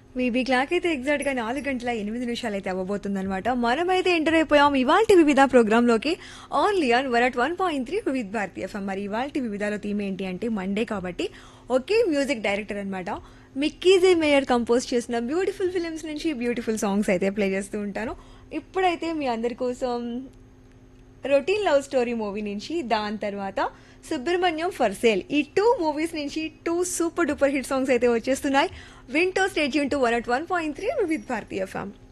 VB clock అయితే exact గా నాలుగు గంటల ఎనిమిది నిమిషాలు అయితే అవ్వబోతుందన్నమాట మనమైతే ఎంటర్ అయిపోయాం ఇవాల్టి వివిధ ప్రోగ్రామ్ లోకి only on one at one point three Vividh Bharati FM మరి ఇవాల్టి వివిధలో థీమ్ ఏంటి అంటే మండే కాబట్టి ఒకే మ్యూజిక్ డైరెక్టర్ అనమాట మిక్కీజే మేయర్ కంపోజ్ చేసిన బ్యూటిఫుల్ ఫిలిమ్స్ నుంచి బ్యూటిఫుల్ సాంగ్స్ అయితే ప్లే చేస్తూ ఉంటాను ఇప్పుడైతే మీ అందరి కోసం రొటీన్ లవ్ స్టోరీ మూవీ నుంచి దాని తర్వాత సుబ్రహ్మణ్యం ఫర్ సేల్ ఈ టూ మూవీస్ నుంచి two super duper hit songs అయితే వచ్చేస్తున్నాయి వింటో స్టేట్ యూన్ to one at one point three with Bharatiya ఫ్యామ్